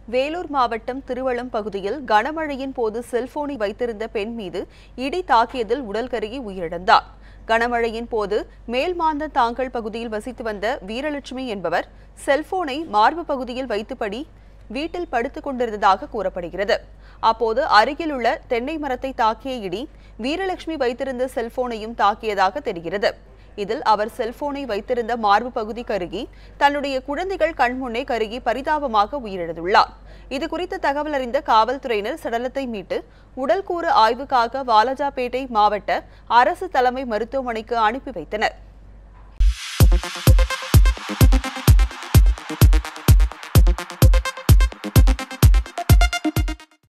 வேலூர் மாவட்டம் திருவள்ளம் பகுதியில் கனமழையின் போது செல்போனை வைத்திருந்த பெண் மீது இடி தாக்கியதில் உடல் கருகி உயிரிழந்தார் கனமழையின் போது மேல்மாந்த தாங்கல் பகுதியில் வசித்து வந்த வீரலட்சுமி என்பவர் செல்போனை மார்பு பகுதியில் வைத்தபடி வீட்டில் படுத்துக் கொண்டிருந்ததாக கூறப்படுகிறது அப்போது அருகிலுள்ள தென்னை மரத்தை தாக்கிய இடி வீரலட்சுமி வைத்திருந்த செல்போனையும் தாக்கியதாக தெரிகிறது இதில் அவர் செல்போனை வைத்திருந்த மார்பு பகுதி கருகி தன்னுடைய குழந்தைகள் கண்முன்னே கருகி பரிதாபமாக உயிரிழந்துள்ளார் இது குறித்த தகவல் அறிந்த காவல்துறையினர் சடலத்தை மீட்டு உடல்கூறு ஆய்வுக்காக வாலாஜாபேட்டை மாவட்ட அரசு தலைமை மருத்துவமனைக்கு அனுப்பி வைத்தனர்